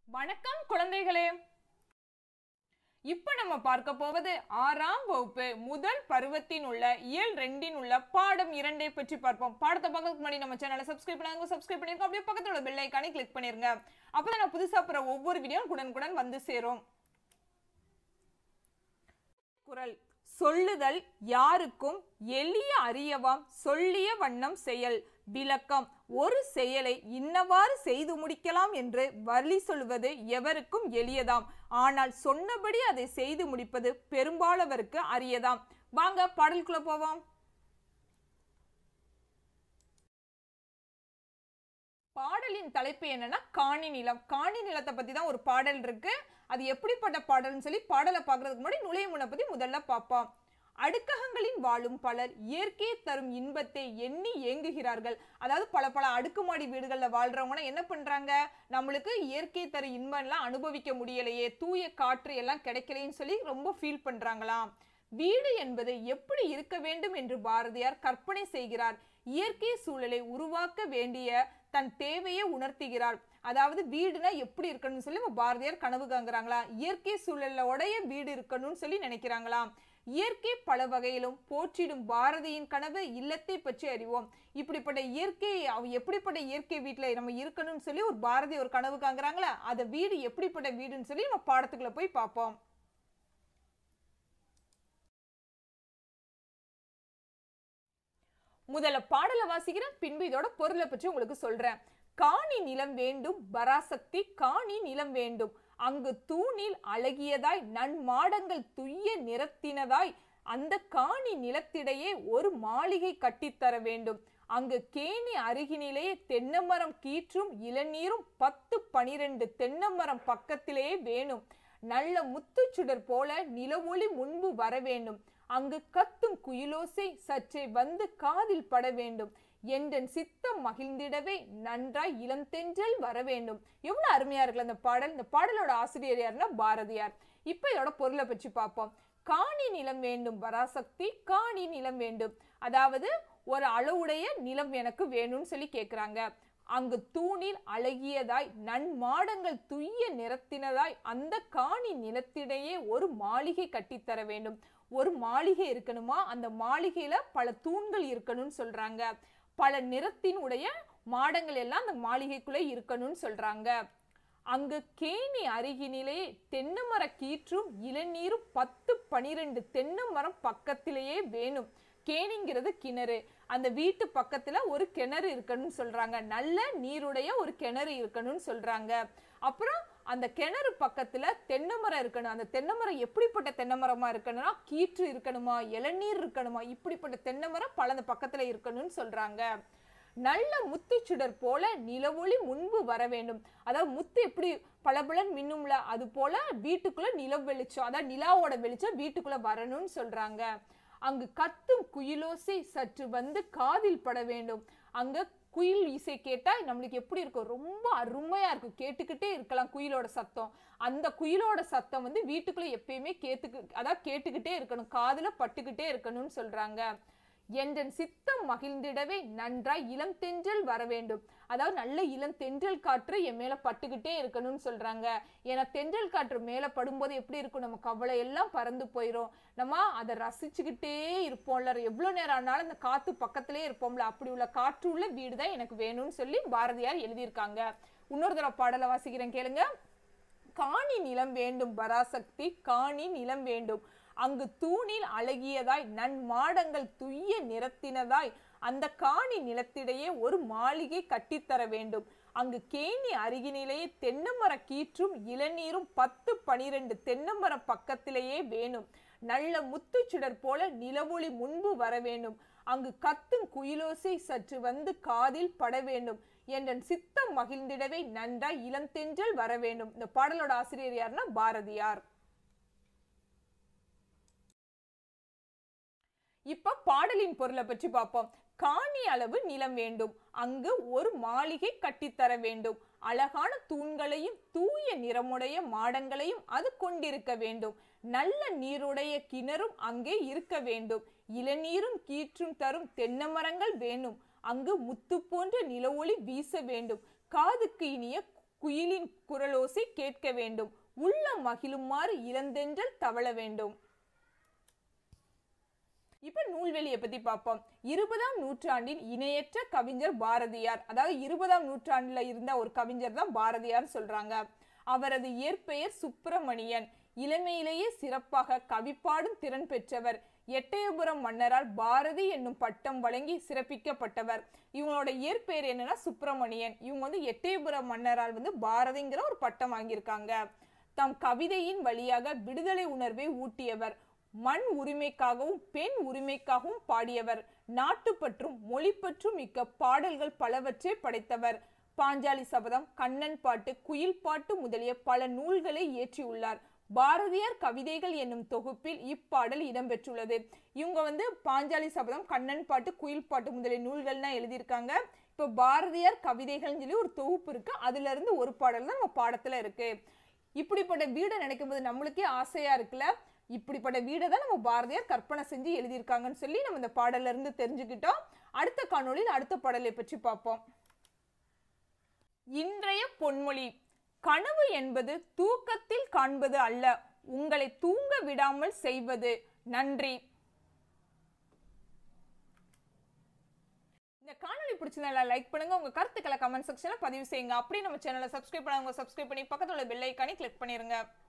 வணக்கம் குழந்தைகளே இப்ப நம்ம பார்க்க போவது ஆறாம் வகுப்பு முதல் பருவத்தின் உள்ள இயல் ரெண்டின் உள்ள பாடம் இரண்டை பற்றி பார்ப்போம் பாடத்தை பார்க்கறதுக்கு முன்னாடி நம்ம சேனலை சப்ஸ்கிரைப் பண்ணாங்க சப்ஸ்கிரைப் பண்ணிருக்கோம் அப்படியே பக்கத்துல உள்ள பெல் ஐக்கானை கிளிக் பண்ணிருங்க அப்பதான் நான் புதுசா போற ஒவ்வொரு வீடியோ உடனுக்குடன் வந்து சேரும் குரல் சொல்லுதல் யாருக்கும் எளிய அறியவாம் சொல்லிய வண்ணம் செயல் விளக்கம் ஒரு செயலை இன்னவாறு செய்து முடிக்கலாம் என்று வழி சொல்வது எவருக்கும் எளியதாம் ஆனால் சொன்னபடி அதை செய்து முடிப்பது பெரும்பாலவருக்கு அரியதாம் வாங்க பாடலுக்குள்ள போவோம் பாடலின் தலைப்பு என்னன்னா காணி நிலம் காணி நிலத்தை பத்தி தான் ஒரு பாடல் இருக்கு அது எப்படிப்பட்ட பாடல்னு சொல்லி பாடலை பார்க்கறதுக்கு முன்னாடி நுழைய முன்ன பத்தி முதல்ல பார்ப்போம் அடுக்ககங்களில் வாழும் பலர் இயற்கையை தரும் இன்பத்தை எண்ணி ஏங்குகிறார்கள் அதாவது பல பல அடுக்குமாடி வீடுகள்ல வாழ்றவங்க என்ன பண்றாங்க நம்மளுக்கு இயற்கை தரும் இன்பம்லாம் அனுபவிக்க முடியலையே தூய காற்று எல்லாம் கிடைக்கலைன்னு சொல்லி ரொம்ப ஃபீல் பண்றாங்களாம் வீடு என்பது எப்படி இருக்க வேண்டும் என்று பாரதியார் கற்பனை செய்கிறார் இயற்கை சூழலை உருவாக்க வேண்டிய தன் தேவையை உணர்த்துகிறார் அதாவது வீடுனா எப்படி இருக்கணும்னு சொல்லி பாரதியார் கனவு காங்குறாங்களா இயற்கை சூழல்ல உடைய வீடு இருக்கணும்னு சொல்லி நினைக்கிறாங்களாம் இயற்கை பல வகையிலும் போற்றிடும் பாரதியின் கனவு இல்லத்தை பற்றி அறிவோம் இப்படிப்பட்ட இயற்கை அவ எப்படிப்பட்ட இயற்கை வீட்டுல நம்ம இருக்கணும்னு சொல்லி ஒரு பாரதி ஒரு கனவு காங்குறாங்களா அந்த வீடு எப்படிப்பட்ட வீடுன்னு சொல்லி நம்ம பாடத்துக்குள்ள போய் பார்ப்போம் முதல்ல பாடலை வாசிக்கிறேன் பின்பு இதோட பொருளை பற்றி உங்களுக்கு சொல்றேன் காணி நிலம் வேண்டும் பராசக்தி காணி நிலம் வேண்டும் அங்கு தூணில் அழகியதாய் நன்மாடங்கள் துய்ய நிறத்தினதாய் அந்த காணி நிலத்திடையே ஒரு மாளிகை கட்டித்தர வேண்டும் அங்கு கேணி அருகினிலே தென்னமரம் கீற்றும் இளநீரும் பத்து பனிரெண்டு தென்னமரம் பக்கத்திலேயே வேணும் நல்ல முத்துச்சுடர் போல நிலவொளி முன்பு வர வேண்டும் அங்கு கத்தும் குயிலோசை சற்றே வந்து காதில் பட வேண்டும் என்றன் சித்தம் மகிழ்ந்திடவே நன்றாய் இளம் தென்றல் வர வேண்டும் எவ்வளவு அருமையா இருக்குல்ல அந்த பாடல் இந்த பாடலோட ஆசிரியர் யாருன்னா பாரதியார் இப்ப இதோட பொருளை பற்றி பார்ப்போம் காணி நிலம் வேண்டும் பராசக்தி காணி நிலம் வேண்டும் அதாவது ஒரு அளவுடைய நிலம் எனக்கு வேணும்னு சொல்லி கேக்குறாங்க அங்கு தூணில் அழகியதாய் நன்மாடங்கள் துய்ய நிறத்தினதாய் அந்த காணி நிலத்திடையே ஒரு மாளிகை கட்டித்தர வேண்டும் ஒரு மாளிகை இருக்கணுமா அந்த மாளிகையில பல தூண்கள் இருக்கணும்னு சொல்றாங்க பல நிறத்தினுடைய மாடங்கள் எல்லாம் அந்த மாளிகைக்குள்ள இருக்கணும்னு சொல்றாங்க அங்கு கேணி அருகினிலே தென்னமர கீற்றும் இளநீரும் பத்து பனிரெண்டு தென்னை மரம் பக்கத்திலேயே வேணும் கேணிங்கிறது கிணறு அந்த வீட்டு பக்கத்துல ஒரு கிணறு இருக்கணும்னு சொல்றாங்க நல்ல நீருடைய ஒரு கிணறு இருக்கணும்னு சொல்றாங்க அப்புறம் அந்த கிணறு பக்கத்துல தென்னை மரம் இருக்கணும் அந்த தென்னை மரம் எப்படிப்பட்ட தென்னை மரமா இருக்கணும்னா கீற்று இருக்கணுமா இளநீர் இருக்கணுமா இப்படிப்பட்ட தென்னை மரம் பல அந்த பக்கத்துல இருக்கணும்னு சொல்றாங்க நல்ல முத்துச்சுடர் போல நிலவொளி முன்பு வர வேண்டும் அதாவது முத்து எப்படி பளபளன் மின்னும்ல அது போல வீட்டுக்குள்ள நிலவு வெளிச்சம் அதாவது நிலாவோட வெளிச்சம் வீட்டுக்குள்ள வரணும்னு சொல்றாங்க அங்கு கத்தும் குயிலோசை சற்று வந்து காதில் பட வேண்டும் அங்க குயில் இசை கேட்டா நம்மளுக்கு எப்படி இருக்கும் ரொம்ப அருமையா இருக்கும் கேட்டுக்கிட்டே இருக்கலாம் குயிலோட சத்தம் அந்த குயிலோட சத்தம் வந்து வீட்டுக்குள்ள எப்பயுமே கேட்டுக்கு அதாவது கேட்டுக்கிட்டே இருக்கணும் காதுல பட்டுக்கிட்டே இருக்கணும்னு சொல்றாங்க என்றன் சித்தம் மகிழ்ந்திடவே நன்றாய் இளம் தென்றல் வர வேண்டும் அதாவது நல்ல இளம் தென்றல் காற்று என் மேல பட்டுக்கிட்டே இருக்கணும்னு சொல்றாங்க ஏன்னா தென்றல் காற்று மேல படும்போது எப்படி இருக்கும் நம்ம கவலை எல்லாம் பறந்து போயிடும் நம்ம அதை ரசிச்சுக்கிட்டே இருப்போம்ல எவ்வளவு நேரம் ஆனாலும் அந்த காத்து பக்கத்திலே இருப்போம்ல அப்படி உள்ள காற்று உள்ள வீடு தான் எனக்கு வேணும்னு சொல்லி பாரதியார் எழுதியிருக்காங்க இன்னொரு தடவை பாடலை வாசிக்கிறேன் கேளுங்க காணி நிலம் வேண்டும் பராசக்தி காணி நிலம் வேண்டும் அங்கு தூணில் அழகியதாய் நன்மாடங்கள் துய்ய நிறத்தினதாய் அந்த காணி நிலத்திடையே ஒரு மாளிகை கட்டித்தர வேண்டும் அங்கு கேணி அருகினிலேயே தென்னமர கீற்றும் இளநீரும் பத்து பனிரெண்டு தென்னமர பக்கத்திலேயே வேணும் நல்ல முத்துச்சுடர் போல நிலவொளி முன்பு வர வேண்டும் அங்கு கத்தும் குயிலோசை சற்று வந்து காதில் பட வேண்டும் என்றன் சித்தம் மகிழ்ந்திடவே நன்றாய் இளம் தென்றல் வர வேண்டும் இந்த பாடலோட ஆசிரியர் யாருன்னா பாரதியார் இப்ப பாடலின் பொருளை பற்றி பார்ப்போம் காணி அளவு நிலம் வேண்டும் அங்கு ஒரு மாளிகை கட்டித்தர வேண்டும் அழகான தூண்களையும் தூய நிறமுடைய மாடங்களையும் அது கொண்டிருக்க வேண்டும் நல்ல நீருடைய கிணறும் அங்கே இருக்க வேண்டும் இளநீரும் கீற்றும் தரும் தென்னை மரங்கள் வேணும் அங்கு முத்து போன்ற நிலவொளி வீச வேண்டும் காதுக்கு இனிய குயிலின் குரலோசை கேட்க வேண்டும் உள்ள மகிழுமாறு இளந்தென்றல் தவள வேண்டும் இப்ப நூல்வெளியை பத்தி பார்ப்போம் இருபதாம் நூற்றாண்டின் இணையற்ற கவிஞர் பாரதியார் அதாவது இருபதாம் நூற்றாண்டுல இருந்த ஒரு கவிஞர் தான் பாரதியார் சொல்றாங்க அவரது இயற்பெயர் சுப்பிரமணியன் இளமையிலேயே சிறப்பாக கவிப்பாடும் திறன் பெற்றவர் எட்டயபுரம் மன்னரால் பாரதி என்னும் பட்டம் வழங்கி சிறப்பிக்கப்பட்டவர் இவங்களோட இயற்பெயர் என்னன்னா சுப்பிரமணியன் இவங்க வந்து எட்டயபுரம் மன்னரால் வந்து பாரதிங்கிற ஒரு பட்டம் வாங்கியிருக்காங்க தம் கவிதையின் வழியாக விடுதலை உணர்வை ஊட்டியவர் மண் உரிமைக்காகவும் பெண் உரிமைக்காகவும் பாடியவர் நாட்டுப்பற்றும் மொழிப்பற்றும் மிக்க பாடல்கள் பலவற்றை படைத்தவர் பாஞ்சாலி சபதம் கண்ணன் பாட்டு குயில் பாட்டு முதலிய பல நூல்களை இயற்றியுள்ளார் பாரதியார் கவிதைகள் என்னும் தொகுப்பில் இப்பாடல் இடம்பெற்றுள்ளது இவங்க வந்து பாஞ்சாலி சபதம் கண்ணன் பாட்டு குயில் பாட்டு முதலிய நூல்கள்லாம் எழுதியிருக்காங்க இப்போ பாரதியார் கவிதைகள்னு சொல்லி ஒரு தொகுப்பு இருக்கு அதுல இருந்து ஒரு பாடல் தான் நம்ம பாடத்துல இருக்கு இப்படிப்பட்ட வீடை நினைக்கும் போது நம்மளுக்கே ஆசையா இருக்குல்ல இப்படிப்பட்ட வீடை தான் நம்ம பாரதியார் கற்பனை செஞ்சு எழுதியிருக்காங்கன்னு சொல்லி நம்ம இந்த பாடல்ல இருந்து தெரிஞ்சுக்கிட்டோம் அடுத்த காணொளியில் அடுத்த பாடலை பற்றி பார்ப்போம் இன்றைய பொன்மொழி கனவு என்பது தூக்கத்தில் காண்பது அல்ல உங்களை தூங்க விடாமல் செய்வது நன்றி இந்த காணொளி பிடிச்சதால லைக் பண்ணுங்க உங்க கருத்துக்களை கமெண்ட் செக்ஷன்ல பதிவு செய்யுங்க அப்படியே நம்ம சேனலை சப்ஸ்கிரைப் பண்ணாங்க சப்ஸ்கிரைப் பண்ணி பக்கத்துல உள்ள பெல் ஐக்கானை கிளிக் பண்ணிருங்க